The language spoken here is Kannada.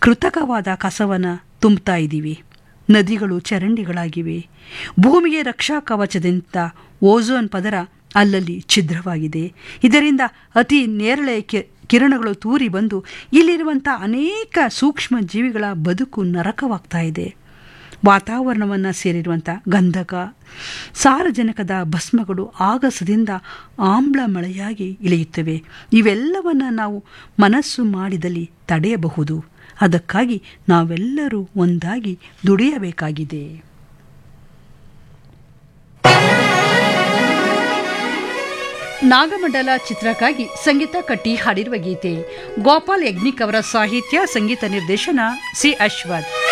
ಕೃತಕವಾದ ಕಸವನ್ನು ತುಂಬುತ್ತಾ ಇದ್ದೀವಿ ನದಿಗಳು ಚರಂಡಿಗಳಾಗಿವೆ ಭೂಮಿಗೆ ರಕ್ಷಾ ಕವಚದಂಥ ಓಝೋನ್ ಪದರ ಅಲ್ಲಲ್ಲಿ ಛಿದ್ರವಾಗಿದೆ ಇದರಿಂದ ಅತಿ ನೇರಳೆ ಕಿ- ಕಿರಣಗಳು ತೂರಿ ಬಂದು ಇಲ್ಲಿರುವಂಥ ಅನೇಕ ಸೂಕ್ಷ್ಮ ಜೀವಿಗಳ ಬದುಕು ನರಕವಾಗ್ತಾ ಇದೆ ವಾತಾವರಣವನ್ನು ಸೇರಿರುವಂಥ ಗಂಧಕ ಸಾರಜನಕದ ಭಸ್ಮಗಳು ಆಗಸದಿಂದ ಆಮ್ಲ ಮಳೆಯಾಗಿ ಇಳಿಯುತ್ತವೆ ಇವೆಲ್ಲವನ್ನು ನಾವು ಮನಸ್ಸು ಮಾಡಿದಲ್ಲಿ ತಡೆಯಬಹುದು ಅದಕ್ಕಾಗಿ ನಾವೆಲ್ಲರೂ ಒಂದಾಗಿ ದುಡಿಯಬೇಕಾಗಿದೆ ನಾಗಮಂಡಲ ಚಿತ್ರಕ್ಕಾಗಿ ಸಂಗೀತ ಕಟ್ಟಿ ಹಾಡಿರುವ ಗೀತೆ ಗೋಪಾಲ್ ಯಜ್ನಿಕ್ ಅವರ ಸಾಹಿತ್ಯ ಸಂಗೀತ ನಿರ್ದೇಶನ ಸಿ ಅಶ್ವಥ್